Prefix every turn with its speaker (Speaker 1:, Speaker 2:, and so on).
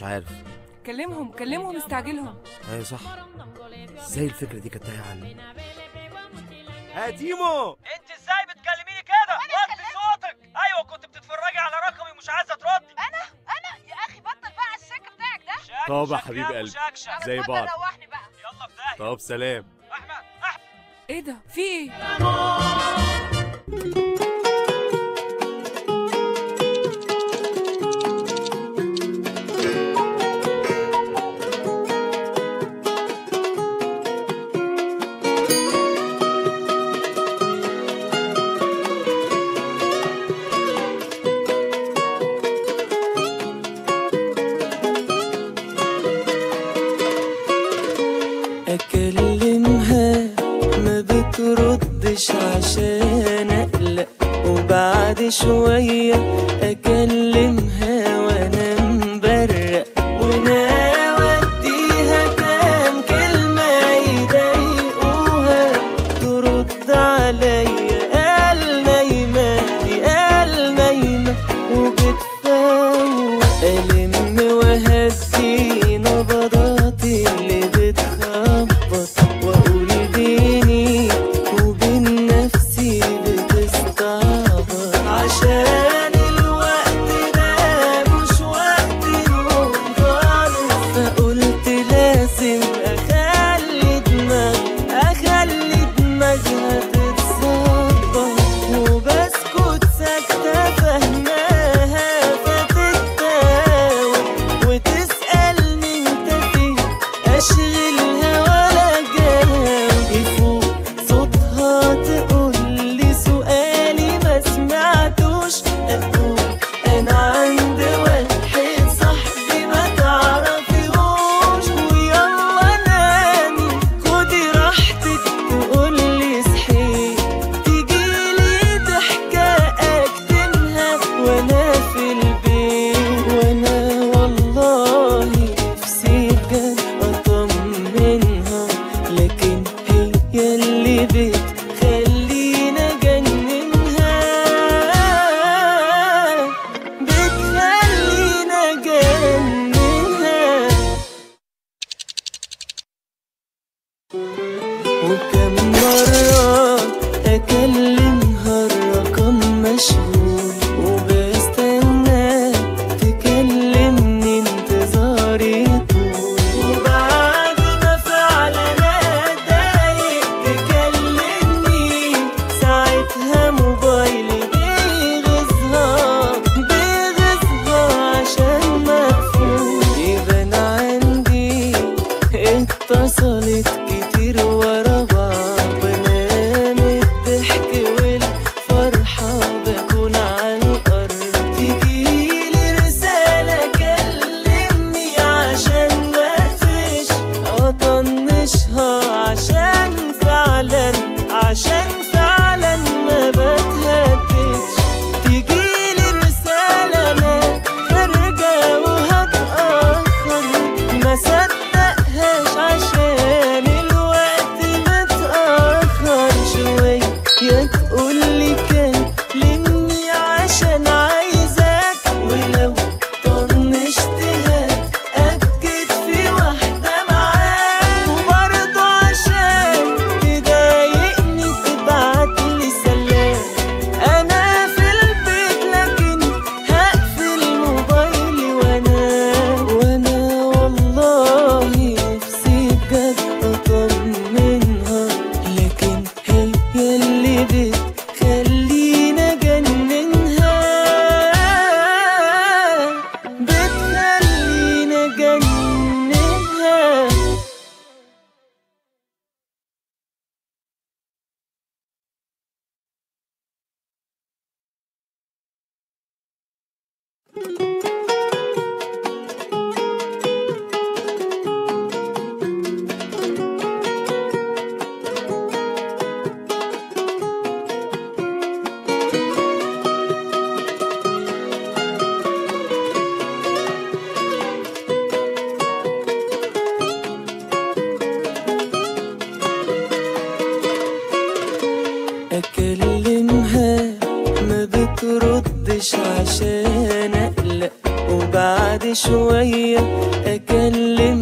Speaker 1: مش عارف
Speaker 2: كلمهم كلمهم استعجلهم
Speaker 1: ايوه صح ازاي الفكره دي كانت تايهه عني
Speaker 3: يا ديمو
Speaker 4: انت ازاي بتكلميني كده وطي صوتك ايوه كنت بتتفرجي على رقمي ومش عايزه تردي
Speaker 5: انا انا يا اخي بطل بقى السكه بتاعك ده
Speaker 4: شك
Speaker 1: طب يا
Speaker 4: شك
Speaker 1: حبيب
Speaker 4: يا
Speaker 1: قلبي.
Speaker 4: مشكشك.
Speaker 1: زي
Speaker 5: اتفضل
Speaker 1: بعض.
Speaker 5: روحني بقى
Speaker 4: يلا في داهيه
Speaker 1: طب سلام
Speaker 4: احمد احمد
Speaker 2: ايه ده في ايه
Speaker 6: اكلمها ما بتردش عشان اقلق وبعد شوية اكلمها وانا مبرق وناوي اديها كام كلمة يضايقوها ترد عليا قال نايمة قال نايمة وبتفوق ألم وهدي نبضاتي اللي بتخبط وأقول بيني وبين نفسي بتستعبط عشان الوقت ده مش وقت النوم خالص فقلت لازم أخلي دماغ أخلي دماغها تتصبر وبسكت ساكتة فهماها فتتداول وتسألني انت فين أشغلها ولا جاوب يفوق صوتها تقول لي سؤالي ما سمعتوش أقول أنا عند واحد صاحبي ما تعرفيهوش ويلا نامي خدي راحتك تقول لي صحيت تجيلي ضحكة أكتمها وأنا في البيت وأنا والله نفسي بجد أطمنها لكن هي اللي بتخليني أجننها بتخليني أجننها وكم مرة أكلمها الرقم مشغول وبستنى تكلمني انتظاري طول وبعد ما فعلا أتضايق تكلمني ساعتها موبايلي بيغيظها بيغيظها عشان مقفول يبان عندي اتصلت كتير ورا بعض بنام الضحك والفرحة بكون على الأرض تجيلي رسالة كلمني عشان مقفش أطنشها عشان فعلا عشان فعلا ما بتهدش تجيلي رسالة ما برجع وهتأخر ما صدقهاش عشان شوية أكلم